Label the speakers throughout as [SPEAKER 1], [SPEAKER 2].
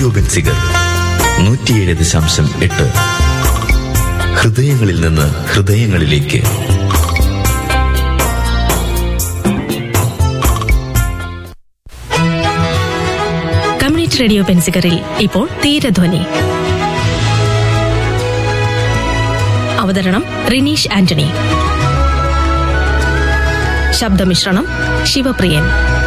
[SPEAKER 1] ബെൻസിഗർ നൂറ്റിയേഴ് ദശാംശം എട്ട് ഹൃദയങ്ങളിൽ നിന്ന് ഹൃദയങ്ങളിലേക്ക്
[SPEAKER 2] കമ്മ്യൂണിറ്റി റേഡിയോ പെൻസിക്കറിൽ ഇപ്പോൾ തീരധ്വനി അവതരണം റിനീഷ് ആന്റണി ശബ്ദമിശ്രണം ശിവപ്രിയൻ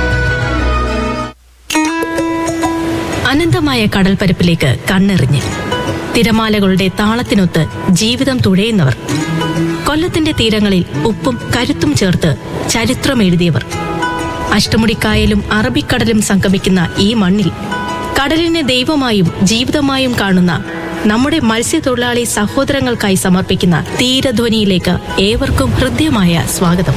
[SPEAKER 2] അനന്തമായ കടൽപ്പരപ്പിലേക്ക് കണ്ണെറിഞ്ഞ് തിരമാലകളുടെ താളത്തിനൊത്ത് ജീവിതം തുഴയുന്നവർ കൊല്ലത്തിന്റെ തീരങ്ങളിൽ ഉപ്പും കരുത്തും ചേർത്ത് ചരിത്രം എഴുതിയവർ അഷ്ടമുടിക്കായലും അറബിക്കടലും സംഗമിക്കുന്ന ഈ മണ്ണിൽ കടലിനെ ദൈവമായും ജീവിതമായും കാണുന്ന നമ്മുടെ മത്സ്യത്തൊഴിലാളി സഹോദരങ്ങൾക്കായി സമർപ്പിക്കുന്ന തീരധ്വനിയിലേക്ക് ഏവർക്കും ഹൃദ്യമായ സ്വാഗതം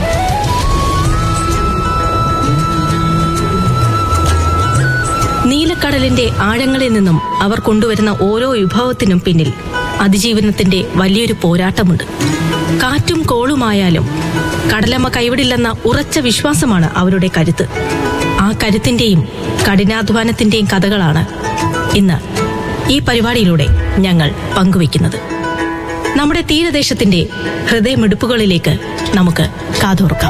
[SPEAKER 2] നീലക്കടലിന്റെ ആഴങ്ങളിൽ നിന്നും അവർ കൊണ്ടുവരുന്ന ഓരോ വിഭവത്തിനും പിന്നിൽ അതിജീവനത്തിന്റെ വലിയൊരു പോരാട്ടമുണ്ട് കാറ്റും കോളുമായാലും കടലമ്മ കൈവിടില്ലെന്ന ഉറച്ച വിശ്വാസമാണ് അവരുടെ കരുത്ത് ആ കരുത്തിന്റെയും കഠിനാധ്വാനത്തിന്റെയും കഥകളാണ് ഇന്ന് ഈ പരിപാടിയിലൂടെ ഞങ്ങൾ പങ്കുവയ്ക്കുന്നത് നമ്മുടെ തീരദേശത്തിന്റെ ഹൃദയമിടുപ്പുകളിലേക്ക് നമുക്ക് കാതോർക്കാം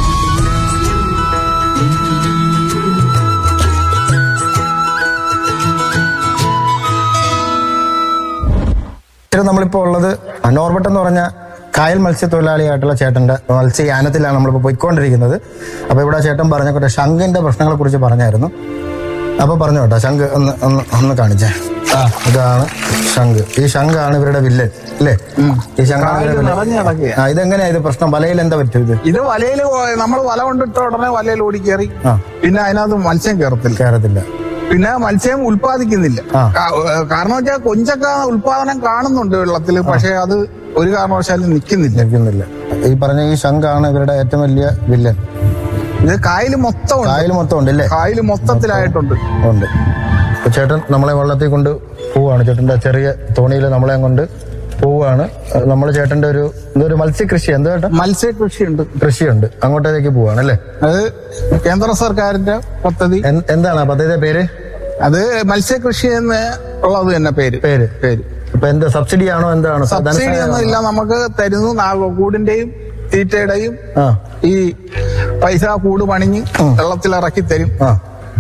[SPEAKER 3] ഇത്ര നമ്മളിപ്പോ ഉള്ളത് നോർബട്ട് എന്ന് പറഞ്ഞ കായൽ മത്സ്യത്തൊഴിലാളിയായിട്ടുള്ള ചേട്ടന്റെ മത്സ്യയാനത്തിലാണ് നമ്മളിപ്പോ പോയിക്കൊണ്ടിരിക്കുന്നത് അപ്പൊ ഇവിടെ ചേട്ടൻ പറഞ്ഞ ശംഖിന്റെ പ്രശ്നങ്ങളെ കുറിച്ച് പറഞ്ഞായിരുന്നു അപ്പൊ പറഞ്ഞു കേട്ടോ ശംഖ് ഒന്ന് ഒന്ന് ഒന്ന് കാണിച്ചേ ഇതാണ് ശംഖ് ഈ ശംഖാണ് ഇവരുടെ വില്ലൻ അല്ലേ ഈ ശംഖാണ് ഇവരുടെ
[SPEAKER 4] നിറഞ്ഞ്
[SPEAKER 3] വില്ലൻ
[SPEAKER 4] കിടക്കുകയാ.
[SPEAKER 3] ആ ഇതെങ്ങനെയാ ഇത് പ്രശ്നം വലയിൽ എന്താ പറ്റും ഇത്
[SPEAKER 4] ഇത് വലയിൽ നമ്മൾ വല കൊണ്ടിട്ട ഉടനെ വലയിൽ ഓടി കയറി
[SPEAKER 3] ആ.
[SPEAKER 4] പിന്നെ അതിനകത്ത് മത്സ്യം കയറത്തില്ല
[SPEAKER 3] കയറത്തില്ല
[SPEAKER 4] പിന്നെ മത്സ്യം ഉൽപ്പാദിക്കുന്നില്ല
[SPEAKER 3] ആ.
[SPEAKER 4] കാ- ഏഹ് കാരണം വെച്ചാൽ കൊഞ്ചൊക്കെ ഉൽപാദനം കാണുന്നുണ്ട് വെള്ളത്തിൽ പക്ഷെ അത് ഒരു കാരണവശാലും നിൽക്കുന്നില്ല
[SPEAKER 3] നിൽക്കുന്നില്ല ഈ പറഞ്ഞ ഈ ശംഖാണ് ഇവരുടെ ഏറ്റവും വലിയ വില്ലൻ
[SPEAKER 4] ഇത് കായൽ മൊത്തം ഉണ്ട്
[SPEAKER 3] കായൽ മൊത്തം ഉണ്ട് അല്ലേ
[SPEAKER 4] കായൽ മൊത്തത്തിലായിട്ടുണ്ട്
[SPEAKER 3] ഉണ്ട് അപ്പൊ ചേട്ടൻ നമ്മളെ വള്ളത്തിൽ കൊണ്ട് പോവാണ് ചേട്ടന്റെ ചെറിയ തോണിയിൽ നമ്മളെ കൊണ്ട് പോവാണ് നമ്മൾ ചേട്ടന്റെ ഒരു ഇതൊരു മത്സ്യകൃഷി എന്താ ചേട്ടാ
[SPEAKER 4] മത്സ്യകൃഷിയുണ്ട്
[SPEAKER 3] കൃഷിയുണ്ട് അങ്ങോട്ടേക്ക് പോവാണ് അല്ലേ
[SPEAKER 4] അത് കേന്ദ്ര സർക്കാരിന്റെ പദ്ധതി
[SPEAKER 3] എൻ- എന്താണ് ആ പദ്ധതിയുടെ പേര്
[SPEAKER 4] അത് മത്സ്യകൃഷി എന്ന് ഉള്ളത് തന്നെ പേര്
[SPEAKER 3] പേര്
[SPEAKER 4] പേര്
[SPEAKER 3] ഇപ്പൊ എന്ത് സബ്സിഡി ആണോ എന്താണ്
[SPEAKER 4] സബ്സിഡി ഒന്നും ഇല്ല നമുക്ക് തരുന്നു നാ- കൂടിന്റെയും തീറ്റയുടെയും
[SPEAKER 3] ആ
[SPEAKER 4] ഈ പൈസ കൂട് പണിഞ്ഞ് വെള്ളത്തിലിറക്കി തരും
[SPEAKER 3] ആ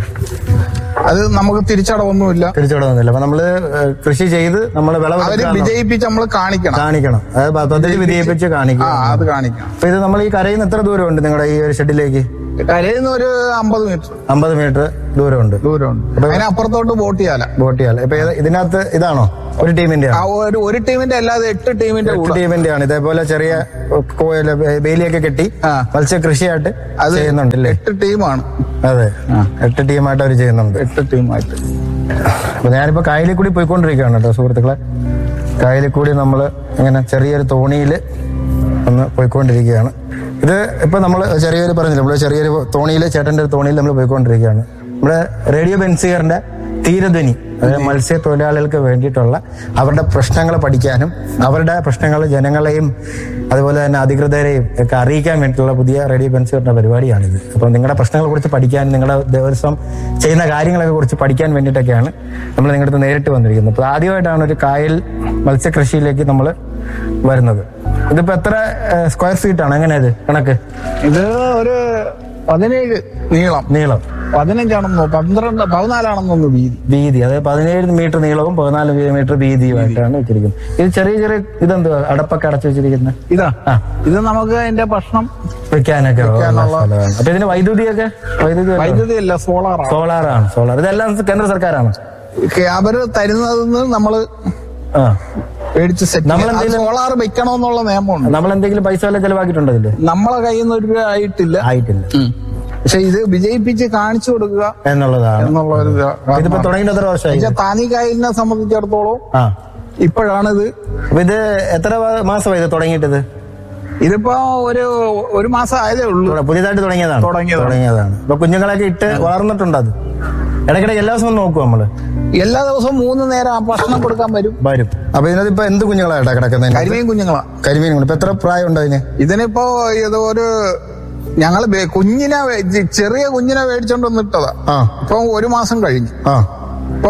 [SPEAKER 4] അത് നമുക്ക് തിരിച്ചടവൊന്നുമില്ല
[SPEAKER 3] തിരിച്ചുവിടുന്നില്ല അപ്പൊ നമ്മള് ഏഹ്, കൃഷി ചെയ്ത് നമ്മൾ
[SPEAKER 4] അവര്
[SPEAKER 3] വിളവെടുക്കാൻ
[SPEAKER 4] വിജയിപ്പിച്ച് നമ്മൾ കാണിക്കണം
[SPEAKER 3] കാണിക്കണം അതായത് പ- പദ്ധതി വിജയിപ്പിച്ച്
[SPEAKER 4] ആ
[SPEAKER 3] കാണിക്കണം
[SPEAKER 4] അത് കാണിക്കണം
[SPEAKER 3] അപ്പൊ ഇത് നമ്മൾ ഈ കരയിൽ നിന്ന് എത്ര ദൂരമുണ്ട് നിങ്ങളുടെ ഈ ഒരു ഷെഡിലേക്ക്
[SPEAKER 4] കരയിൽ നിന്ന് ഒരു അമ്പത് മീറ്റർ
[SPEAKER 3] അമ്പത് മീറ്റർ ദൂരമുണ്ട്
[SPEAKER 4] ദൂരമുണ്ട് അതിനപ്പുറത്തോട്ട് വോട്ട് ചെയ്യാല
[SPEAKER 3] ബോട്ട് ചെയ്യാൻ ഇപ്പൊ ഇത് ഇതിനകത്ത് ഇതാണോ ഒരു ടീമിന്റെ
[SPEAKER 4] ആ ഒരു ഒരു ടീമിന്റെ അല്ലാതെ എട്ട് ടീമിന്റെ
[SPEAKER 3] എട്ട്
[SPEAKER 4] കൂടെ
[SPEAKER 3] ടീമിന്റെ ആണ് ഇതേപോലെ ചെറിയ കോയില് വേലിയൊക്കെ കെട്ടി
[SPEAKER 4] ആ.
[SPEAKER 3] മത്സ്യ കൃഷിയായിട്ട്
[SPEAKER 4] അത്
[SPEAKER 3] ചെയ്യുന്നുണ്ടല്ലേ
[SPEAKER 4] എട്ട് ടീമാണ്
[SPEAKER 3] അതെ എട്ട് ടീമായിട്ട് അവർ ചെയ്യുന്നുണ്ട്
[SPEAKER 4] എട്ട് ടീമായിട്ട്
[SPEAKER 3] അപ്പൊ ഞാനിപ്പോ കായലിൽ കൂടി പോയിക്കൊണ്ടിരിക്കുകയാണ് കേട്ടോ സുഹൃത്തുക്കളെ കായലിൽ കൂടി നമ്മള് ഇങ്ങനെ ചെറിയൊരു തോണിയിൽ ഒന്ന് പോയിക്കൊണ്ടിരിക്കുകയാണ് ഇത് ഇപ്പൊ നമ്മൾ ചെറിയൊരു പറഞ്ഞില്ല നമ്മള് ചെറിയൊരു തോണിയിൽ ചേട്ടന്റെ ഒരു തോണിയിൽ നമ്മൾ പോയിക്കൊണ്ടിരിക്കുകയാണ് നമ്മുടെ റേഡിയോ ബെൻസിയറിന്റെ തീരധ്വനി അതായത് മത്സ്യത്തൊഴിലാളികൾക്ക് വേണ്ടിയിട്ടുള്ള അവരുടെ പ്രശ്നങ്ങൾ പഠിക്കാനും അവരുടെ പ്രശ്നങ്ങൾ ജനങ്ങളെയും അതുപോലെ തന്നെ അധികൃതരെയും ഒക്കെ അറിയിക്കാൻ വേണ്ടിയിട്ടുള്ള പുതിയ റേഡിയോ ബെൻസിയറിന്റെ പരിപാടിയാണിത് അപ്പോൾ നിങ്ങളുടെ പ്രശ്നങ്ങളെ കുറിച്ച് പഠിക്കാൻ നിങ്ങളുടെ ദിവസം ചെയ്യുന്ന കാര്യങ്ങളെ കുറിച്ച് പഠിക്കാൻ വേണ്ടിയിട്ടൊക്കെയാണ് നമ്മൾ നിങ്ങളുടെ അടുത്ത് നേരിട്ട് വന്നിരിക്കുന്നത് അപ്പോൾ ആദ്യമായിട്ടാണ് ഒരു കായൽ മത്സ്യകൃഷിയിലേക്ക് നമ്മൾ വരുന്നത് ഇതിപ്പോ എത്ര സ്ക്വയർ ഫീറ്റ് ആണ് എങ്ങനെയത് കണക്ക്
[SPEAKER 4] ഇത് ഒരു പതിനേഴ് നീളം
[SPEAKER 3] നീളം
[SPEAKER 4] പതിനഞ്ചാണെന്നോ പന്ത്രണ്ട് പതിനാലാണെന്നൊന്ന് വീതി
[SPEAKER 3] വീതി അതായത് പതിനേഴ് മീറ്റർ നീളവും പതിനാല് മീറ്റർ വീതിയുമായിട്ടാണ് വെച്ചിരിക്കുന്നത് ഇത് ചെറിയ ചെറിയ ഇതെന്തുവാ അടപ്പൊക്കെ അടച്ചു വെച്ചിരിക്കുന്നത്
[SPEAKER 4] ഇതാ
[SPEAKER 3] ആ.
[SPEAKER 4] ഇത് നമുക്ക് അതിന്റെ ഭക്ഷണം
[SPEAKER 3] വെക്കാനൊക്കെ ഉള്ള
[SPEAKER 4] വെക്കാനുള്ള-
[SPEAKER 3] സ്ഥലമാണ് അപ്പൊ ഇതിന് വൈദ്യുതിയൊക്കെ വൈദ്യുതി
[SPEAKER 4] വൈദ്യുതി അല്ല സോളാറാണ്
[SPEAKER 3] സോളാറാണ് സോളാർ ഇതെല്ലാം കേന്ദ്ര സർക്കാരാണ്
[SPEAKER 4] അവര് തരുന്നതെന്ന് നമ്മള്
[SPEAKER 3] ആ
[SPEAKER 4] മേടിച്ച് സെറ്റ്
[SPEAKER 3] നമ്മളെന്തെങ്കിലും-
[SPEAKER 4] സോളാർ വെക്കണമെന്നുള്ള നിയമമുണ്ട്
[SPEAKER 3] നമ്മൾ എന്തെങ്കിലും പൈസ വല്ല ചെലവാക്കിയിട്ടുണ്ടോ ഇതില്
[SPEAKER 4] നമ്മളെ കയ്യിൽ നിന്ന് ഒരു രൂപ ആയിട്ടില്ല
[SPEAKER 3] ആയിട്ടില്ല
[SPEAKER 4] പക്ഷെ ഇത് വിജയിപ്പിച്ച് കാണിച്ചു കൊടുക്കുക
[SPEAKER 3] എന്നുള്ളതാണ്
[SPEAKER 4] എന്നുള്ള ഒരു
[SPEAKER 3] ഇതിപ്പോ തുടങ്ങിയിട്ട് എത്ര വർഷമായി
[SPEAKER 4] താനി കായലിനെ സംബന്ധിച്ചിടത്തോളം
[SPEAKER 3] ആ
[SPEAKER 4] ഇപ്പോഴാണിത്
[SPEAKER 3] അപ്പൊ ഇത് എത്ര വ- മാസമായി ഇത് തുടങ്ങിയിട്ടത്
[SPEAKER 4] ഇതിപ്പോ ഒരു ഒരു മാസം ആയതേ ഉള്ളൂ
[SPEAKER 3] തുട- പുതിയതായിട്ട് തുടങ്ങിയതാണ്
[SPEAKER 4] തുടങ്ങിയതാണ്.
[SPEAKER 3] തുടങ്ങിയതാണ് അപ്പൊ കുഞ്ഞുങ്ങളൊക്കെ ഇട്ട് വളർന്നിട്ടുണ്ട് അത് ഇടയ്ക്കിടയ്ക്ക് എല്ലാ ദിവസവും നോക്കും നമ്മള്
[SPEAKER 4] എല്ലാ ദിവസവും മൂന്ന് നേരം ആ ഭക്ഷണം കൊടുക്കാൻ വരും
[SPEAKER 3] വരും അപ്പൊ ഇതിനകത്ത് ഇപ്പൊ എന്ത് കുഞ്ഞുങ്ങളായിട്ടാ കിടക്കുന്നത്
[SPEAKER 4] കരിമീൻ കുഞ്ഞുങ്ങളാ
[SPEAKER 3] കരിമീൻ കുഞ്ഞ്. ഇപ്പൊ എത്ര പ്രായം ഉണ്ട് അതിന്
[SPEAKER 4] ഇതിനിപ്പോ ഇത് ഒരു ഞങ്ങള് ബേ- കുഞ്ഞിനെ വേ- ചെറിയ കുഞ്ഞിനെ മേടിച്ചോണ്ട് വന്നിട്ടതാ
[SPEAKER 3] ആ
[SPEAKER 4] ഇപ്പൊ ഒരു മാസം കഴിഞ്ഞു
[SPEAKER 3] ആ
[SPEAKER 4] ഇപ്പം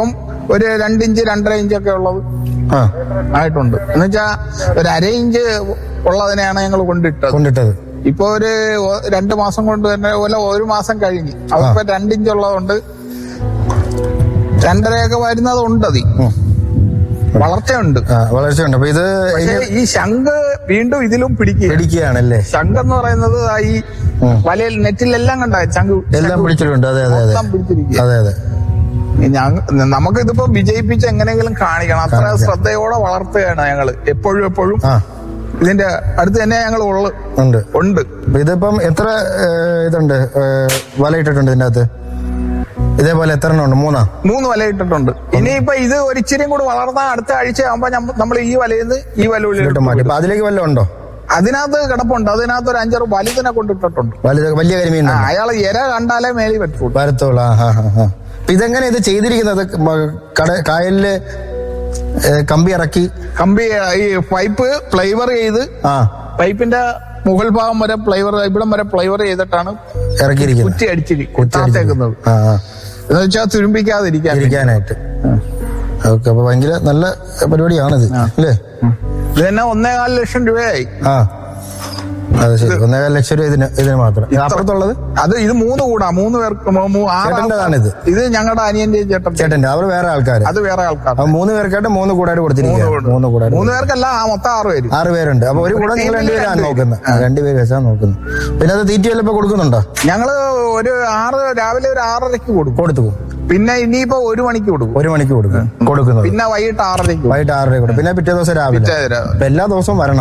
[SPEAKER 4] ഒരു രണ്ടിഞ്ച് രണ്ടര ഇഞ്ചൊക്കെ ഉള്ളത്
[SPEAKER 3] ആ
[SPEAKER 4] ആയിട്ടുണ്ട് എന്നുവെച്ചാ ഒരു അര ഇഞ്ച് ഉള്ളതിനെയാണ് ഞങ്ങൾ കൊണ്ടിട്ടത്
[SPEAKER 3] കൊണ്ടിട്ടത്
[SPEAKER 4] ഇപ്പൊ ഒരു ഒ- രണ്ട് മാസം കൊണ്ട് തന്നെ പോലെ ഒരു മാസം കഴിഞ്ഞ് അതിപ്പോ രണ്ടിഞ്ച് ഉള്ളതുകൊണ്ട് രണ്ടരയൊക്കെ വരുന്നതുണ്ട് അതി
[SPEAKER 3] ഉം.
[SPEAKER 4] വളർച്ചയുണ്ട്
[SPEAKER 3] ആ വളർച്ചയുണ്ട് അപ്പൊ ഇത്
[SPEAKER 4] പക്ഷേ ഈ ശംഖ് വീണ്ടും ഇതിലും പിടിക്കുക
[SPEAKER 3] പിടിക്കുകയാണല്ലേ
[SPEAKER 4] ശംഖ് എന്ന് പറയുന്നത് ആ ഈ
[SPEAKER 3] ഉം.
[SPEAKER 4] വലയിൽ നെറ്റിലെല്ലാം കണ്ട ശംഖ്
[SPEAKER 3] എല്ലാം
[SPEAKER 4] ശംഖ്
[SPEAKER 3] പിടിച്ചിട്ടുണ്ട് അതെ അതെ അതെ
[SPEAKER 4] മൊത്തം പിടിച്ചിരിക്കുക
[SPEAKER 3] അതെ അതെ
[SPEAKER 4] നമുക്ക് ഇതിപ്പോ വിജയിപ്പിച്ച് എങ്ങനെയെങ്കിലും കാണിക്കണം അത്ര
[SPEAKER 3] കാണിക്കാം.
[SPEAKER 4] ശ്രദ്ധയോടെ വളർത്തുകയാണ് ഞങ്ങള് എപ്പോഴും എപ്പോഴും
[SPEAKER 3] ആ
[SPEAKER 4] ഇതിന്റെ അടുത്ത് തന്നെ ഞങ്ങൾ ഉള്ളു
[SPEAKER 3] ഉണ്ട്
[SPEAKER 4] ഉണ്ട്
[SPEAKER 3] അപ്പൊ ഇതിപ്പം എത്ര ഏ, ഇതുണ്ട് ഏ, വല ഇട്ടിട്ടുണ്ട് ഇതിന്റെ അകത്ത് ഇതേപോലെ എത്ര എണ്ണം ഉണ്ട് മൂന്നാ
[SPEAKER 4] മൂന്ന് വല ഇട്ടിട്ടുണ്ട് ഇനിയിപ്പോ ഇത് ഒരിച്ചിരിയും കൂടി വളർന്നാൽ അടുത്ത ആഴ്ച ആകുമ്പോ നമ്മൾ ഈ വലയിൽ നിന്ന് ഈ വല
[SPEAKER 3] ഇട്ട്
[SPEAKER 4] ഉള്ളിൽ
[SPEAKER 3] മാറ്റി അപ്പൊ അതിലേക്ക് വല്ലതും ഉണ്ടോ
[SPEAKER 4] അതിനകത്ത് കിടപ്പുണ്ട് അതിനകത്ത് ഒരു അഞ്ചാറ് വലുതിനെ കൊണ്ടിട്ടിട്ടുണ്ട്
[SPEAKER 3] വലുത് വലിയ കരിമീൻ
[SPEAKER 4] ആ, അയാള് ഇര കണ്ടാലേ മേലി പറ്റുള്ളൂ
[SPEAKER 3] വരത്തോളൂ ആ ഹാ ഹാ ഹാ അപ്പൊ ഇതെങ്ങനെ ഇത് ചെയ്തിരിക്കുന്നത് മ- കട കായലില് ഏ, കമ്പി ഇറക്കി
[SPEAKER 4] കമ്പി ഈ പൈപ്പ് ഫ്ലൈവർ ചെയ്ത്
[SPEAKER 3] ആ
[SPEAKER 4] പൈപ്പിന്റെ മുകൾ ഭാഗം വരെ ഫ്ലൈവർ ഇവിടം വരെ ഫ്ലൈവർ ചെയ്തിട്ടാണ്
[SPEAKER 3] ഇറക്കിയിരിക്കുന്നത്
[SPEAKER 4] കുറ്റി അടിച്ചിരി
[SPEAKER 3] കുറ്റി
[SPEAKER 4] താത്തേക്കുന്നത്
[SPEAKER 3] ആ ആ
[SPEAKER 4] എന്ന് വെച്ചാൽ തുരുമ്പിക്കാതിരിക്കാൻ വേണ്ടി.
[SPEAKER 3] ഇരിക്കാനായിട്ട് ഓക്കെ അപ്പൊ ഭയങ്കര നല്ല പരിപാടിയാണിത് അല്ലേ
[SPEAKER 4] ഇത് തന്നെ ഒന്നേകാൽ ലക്ഷം രൂപയായി
[SPEAKER 3] ആ അത് ശരി ഒന്നേകാൽ ലക്ഷം രൂപ ഇതിന് ഇതിന് മാത്രം ഇത് അപ്പുറത്തുള്ളത്
[SPEAKER 4] അത് ഇത് മൂന്ന് കൂടാ മൂന്ന് പേർക്ക് മൂ- മൂ- ആറ്
[SPEAKER 3] ചേട്ടൻ്റെതാണിത്.
[SPEAKER 4] ഇത് ഞങ്ങളുടെ അനിയന്റെയും ചേട്ടൻ
[SPEAKER 3] ചേട്ടന്റെ അവർ വേറെ ആൾക്കാര്
[SPEAKER 4] അത് വേറെ ആൾക്കാർ
[SPEAKER 3] അപ്പൊ മൂന്ന് പേർക്കായിട്ട് മൂന്ന് കൂടായിട്ട് കൊടുത്തിരിക്കുകയാണ് മൂന്ന് കൂടായിട്ട്
[SPEAKER 4] മൂന്ന് പേർക്കല്ല ആ മൊത്തം ആറ് പേര്
[SPEAKER 3] ആറ് പേരുണ്ട് അപ്പൊ ഒരു കൂടെ നിങ്ങൾ
[SPEAKER 4] ടീമിൽ
[SPEAKER 3] രണ്ടുപേരാണ്
[SPEAKER 4] രണ്ട്
[SPEAKER 3] നോക്കുന്നത് ആ, രണ്ടുപേര് വെച്ചാണ് നോക്കുന്നത് പിന്നെ അത് തീറ്റ വല്ലപ്പോ കൊടുക്കുന്നുണ്ടോ
[SPEAKER 4] ഞങ്ങള് ഒരു ആറ് രാവിലെ ഒരു ആറരയ്ക്ക് കൊടുക്കും
[SPEAKER 3] കൊടുത്തു പോകും
[SPEAKER 4] പിന്നെ ഇനിയിപ്പോ ഒരു മണിക്ക് കൊടുക്കും
[SPEAKER 3] ഒരു മണിക്ക് കൊടുക്കും കൊടുക്കുന്നത്
[SPEAKER 4] പിന്നെ വൈകിട്ട് ആറരയ്ക്ക് കൊടുക്കും
[SPEAKER 3] വൈകിട്ട് ആറര കൊടുക്കും പിന്നെ പിറ്റേ ദിവസം രാവിലെ
[SPEAKER 4] പിറ്റേ രാവിലെ.
[SPEAKER 3] അപ്പൊ എല്ലാ ദിവസവും വരണം